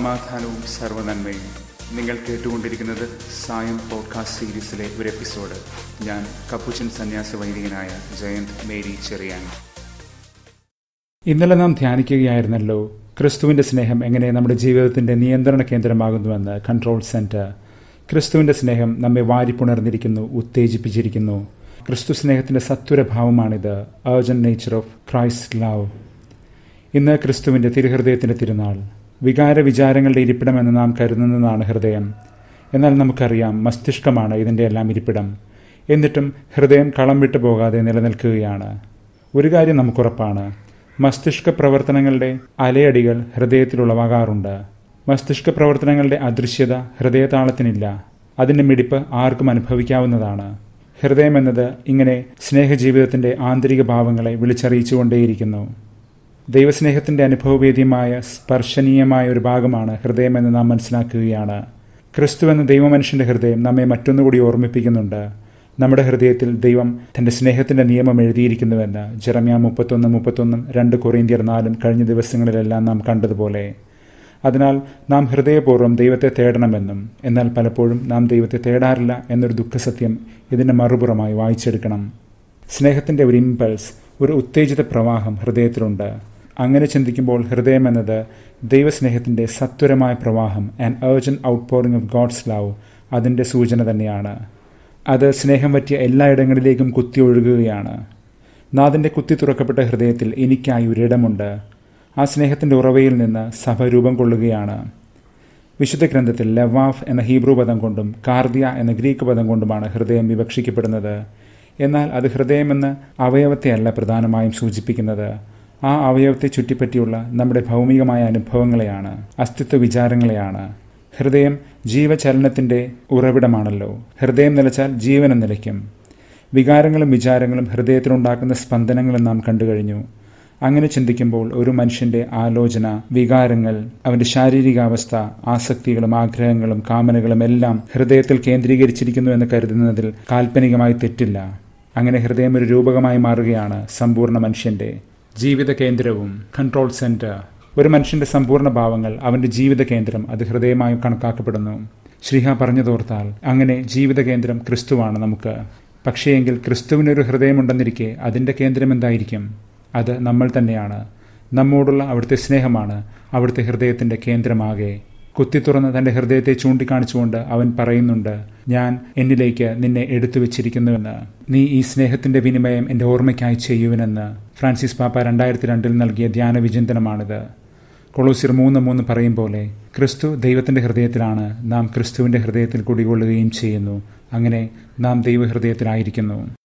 സമാധാനവും സർവ്വനന്മയും നിങ്ങൾ കേട്ടുകൊണ്ടിരിക്കുന്നത് സായം പോഡ്കാസ്റ്റ് സീരീസിലെ ഒരു എപ്പിസോഡ് ഞാൻ കപ്പുച്ചൻ സന്യാസ വൈദികനായ ജയന്ത് മേരി ചെറിയാൻ ഇന്നലെ നാം ധ്യാനിക്കുകയായിരുന്നല്ലോ ക്രിസ്തുവിന്റെ സ്നേഹം എങ്ങനെ നമ്മുടെ ജീവിതത്തിന്റെ നിയന്ത്രണ കേന്ദ്രമാകുന്നുവെന്ന് കൺട്രോൾ സെന്റർ ക്രിസ്തുവിന്റെ സ്നേഹം നമ്മെ വാരിപ്പുണർന്നിരിക്കുന്നു ഉത്തേജിപ്പിച്ചിരിക്കുന്നു ക്രിസ്തു സ്നേഹത്തിന്റെ സത്വരഭാവമാണിത് urgent nature of Christ love ഇന്ന് ക്രിസ്തുവിന്റെ തിരുഹൃദയത്തിന്റെ തിരുനാൾ വികാര വിചാരങ്ങളുടെ ഇരിപ്പിടമെന്ന് നാം കരുതുന്നതാണ് ഹൃദയം എന്നാൽ നമുക്കറിയാം മസ്തിഷ്കമാണ് ഇതിന്റെ എല്ലാം ഇരിപ്പിടം എന്നിട്ടും ഹൃദയം കളം വിട്ടു പോകാതെ നിലനിൽക്കുകയാണ് ഒരു കാര്യം നമുക്കുറപ്പാണ് മസ്തിഷ്ക പ്രവർത്തനങ്ങളുടെ അലയടികൾ ഹൃദയത്തിൽ ഉളവാകാറുണ്ട് മസ്തിഷ്ക പ്രവർത്തനങ്ങളുടെ അദൃശ്യത ഹൃദയതാളത്തിനില്ല അതിന്റെ മിടിപ്പ് ആർക്കും അനുഭവിക്കാവുന്നതാണ് ഹൃദയം എന്നത് ഇങ്ങനെ സ്നേഹജീവിതത്തിന്റെ ആന്തരിക ഭാവങ്ങളെ വിളിച്ചറിയിച്ചുകൊണ്ടേയിരിക്കുന്നു ദൈവസ്നേഹത്തിന്റെ അനുഭവവേദ്യമായ സ്പർശനീയമായ ഒരു ഭാഗമാണ് ഹൃദയമെന്ന് നാം മനസ്സിലാക്കുകയാണ് ക്രിസ്തു എന്ന ദൈവമനുഷ്യന്റെ ഹൃദയം നമ്മെ മറ്റൊന്നുകൂടി ഓർമ്മിപ്പിക്കുന്നുണ്ട് നമ്മുടെ ഹൃദയത്തിൽ ദൈവം തന്റെ സ്നേഹത്തിന്റെ നിയമം എഴുതിയിരിക്കുന്നുവെന്ന് ജെറമ്യ മുപ്പത്തൊന്ന് മുപ്പത്തൊന്നും രണ്ട് കൊറിയന്ത്യർ നാലും കഴിഞ്ഞ ദിവസങ്ങളിലെല്ലാം നാം കണ്ടതുപോലെ അതിനാൽ നാം ഹൃദയപൂർവ്വം ദൈവത്തെ തേടണമെന്നും എന്നാൽ പലപ്പോഴും നാം ദൈവത്തെ തേടാറില്ല എന്നൊരു ദുഃഖസത്യം ഇതിന്റെ മറുപുറമായി വായിച്ചെടുക്കണം സ്നേഹത്തിന്റെ ഒരു ഇമ്പൾസ് ഒരു ഉത്തേജിത പ്രവാഹം ഹൃദയത്തിലുണ്ട് അങ്ങനെ ചിന്തിക്കുമ്പോൾ ഹൃദയം എന്നത് ദൈവസ്നേഹത്തിന്റെ സത്വരമായ പ്രവാഹം and urgent outpouring of God's love അതിന്റെ സൂചന തന്നെയാണ് അത് സ്നേഹം പറ്റിയ എല്ലായിടങ്ങളിലേക്കും കുത്തി ഒഴുകുകയാണ് നാഥന്റെ കുത്തി തുറക്കപ്പെട്ട ഹൃദയത്തിൽ എനിക്കായി ഒരിടമുണ്ട് ആ സ്നേഹത്തിന്റെ ഉറവയിൽ നിന്ന് സഭ രൂപം കൊള്ളുകയാണ് വിശുദ്ധ ഗ്രന്ഥത്തിൽ ലവാഫ് എന്ന ഹീബ്രു പദം കൊണ്ടും കാർദിയ എന്ന ഗ്രീക്ക് പദം കൊണ്ടുമാണ് ഹൃദയം വിവക്ഷിക്കപ്പെടുന്നത് എന്നാൽ അത് ഹൃദയമെന്ന് അവയവത്തെയല്ല പ്രധാനമായും സൂചിപ്പിക്കുന്നത് ആ അവയവത്തെ ചുറ്റിപ്പറ്റിയുള്ള നമ്മുടെ ഭൗമികമായ അനുഭവങ്ങളെയാണ് അസ്തിത്വ വിചാരങ്ങളെയാണ് ഹൃദയം ജീവചലനത്തിന്റെ ഉറവിടമാണല്ലോ ഹൃദയം നിലച്ചാൽ ജീവനം നിലയ്ക്കും വികാരങ്ങളും വിചാരങ്ങളും ഹൃദയത്തിലുണ്ടാക്കുന്ന സ്പന്ദനങ്ങളും നാം കണ്ടുകഴിഞ്ഞു അങ്ങനെ ചിന്തിക്കുമ്പോൾ ഒരു മനുഷ്യന്റെ ആലോചന വികാരങ്ങൾ അവന്റെ ശാരീരികാവസ്ഥ ആസക്തികളും ആഗ്രഹങ്ങളും കാമനകളും എല്ലാം ഹൃദയത്തിൽ കേന്ദ്രീകരിച്ചിരിക്കുന്നു എന്ന് കരുതുന്നതിൽ കാൽപ്പനികമായി തെറ്റില്ല അങ്ങനെ ഹൃദയം ഒരു രൂപകമായി മാറുകയാണ് സമ്പൂർണ്ണ മനുഷ്യന്റെ ജീവിത കേന്ദ്രവും കൺട്രോൾ സെന്റർ ഒരു മനുഷ്യന്റെ സമ്പൂർണ്ണ ഭാവങ്ങൾ അവന്റെ ജീവിത കേന്ദ്രം അത് ഹൃദയമായും കണക്കാക്കപ്പെടുന്നു ശ്രീഹ പറഞ്ഞതോർത്താൽ അങ്ങനെ ജീവിത കേന്ദ്രം ക്രിസ്തുവാണ് നമുക്ക് പക്ഷേയെങ്കിൽ ക്രിസ്തുവിനൊരു ഹൃദയമുണ്ടെന്നിരിക്കെ അതിന്റെ കേന്ദ്രം എന്തായിരിക്കും അത് നമ്മൾ തന്നെയാണ് നമ്മോടുള്ള അവിടുത്തെ സ്നേഹമാണ് അവിടുത്തെ ഹൃദയത്തിന്റെ കേന്ദ്രമാകെ കുത്തിത്തുറന്ന് തന്റെ ഹൃദയത്തെ ചൂണ്ടിക്കാണിച്ചുകൊണ്ട് അവൻ പറയുന്നുണ്ട് ഞാൻ എന്നിലേക്ക് നിന്നെ എടുത്തു വെച്ചിരിക്കുന്നുവെന്ന് നീ ഈ സ്നേഹത്തിന്റെ വിനിമയം എന്റെ ഓർമ്മയ്ക്കായി ചെയ്യുവനെന്ന് ഫ്രാൻസിസ് പാപ്പ രണ്ടായിരത്തി രണ്ടിൽ നൽകിയ ധ്യാന വിചിന്തനമാണിത് കൊളോസിർ മൂന്ന് മൂന്ന് പറയും പോലെ ക്രിസ്തു ദൈവത്തിന്റെ ഹൃദയത്തിലാണ് നാം ക്രിസ്തുവിന്റെ ഹൃദയത്തിൽ കുടികൊള്ളുകയും ചെയ്യുന്നു അങ്ങനെ നാം ദൈവഹൃദയത്തിലായിരിക്കുന്നു